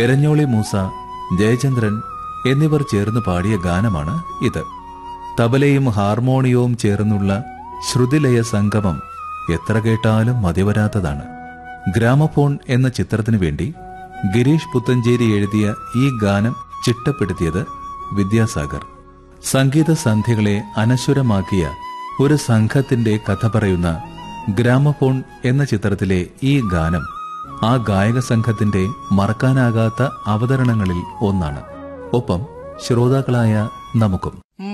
എരഞ്ഞോളി മൂസ ജയചന്ദ്രൻ എന്നിവർ ചേർന്ന് പാടിയ ഗാനമാണ് ഇത് തബലയും ഹാർമോണിയവും ചേർന്നുള്ള ശ്രുതിലയ സംഗമം എത്ര കേട്ടാലും മതിവരാത്തതാണ് ഗ്രാമഫോൺ എന്ന ചിത്രത്തിനു വേണ്ടി ഗിരീഷ് പുത്തഞ്ചേരി എഴുതിയ ഈ ഗാനം ചിട്ടപ്പെടുത്തിയത് വിദ്യാസാഗർ സംഗീത സന്ധ്യകളെ അനശ്വരമാക്കിയ ഒരു സംഘത്തിന്റെ കഥ പറയുന്ന ഗ്രാമഫോൺ എന്ന ചിത്രത്തിലെ ഈ ഗാനം ആ ഗായക സംഘത്തിന്റെ മറക്കാനാകാത്ത അവതരണങ്ങളിൽ ഒന്നാണ് ഒപ്പം ശ്രോതാക്കളായ നമുക്കും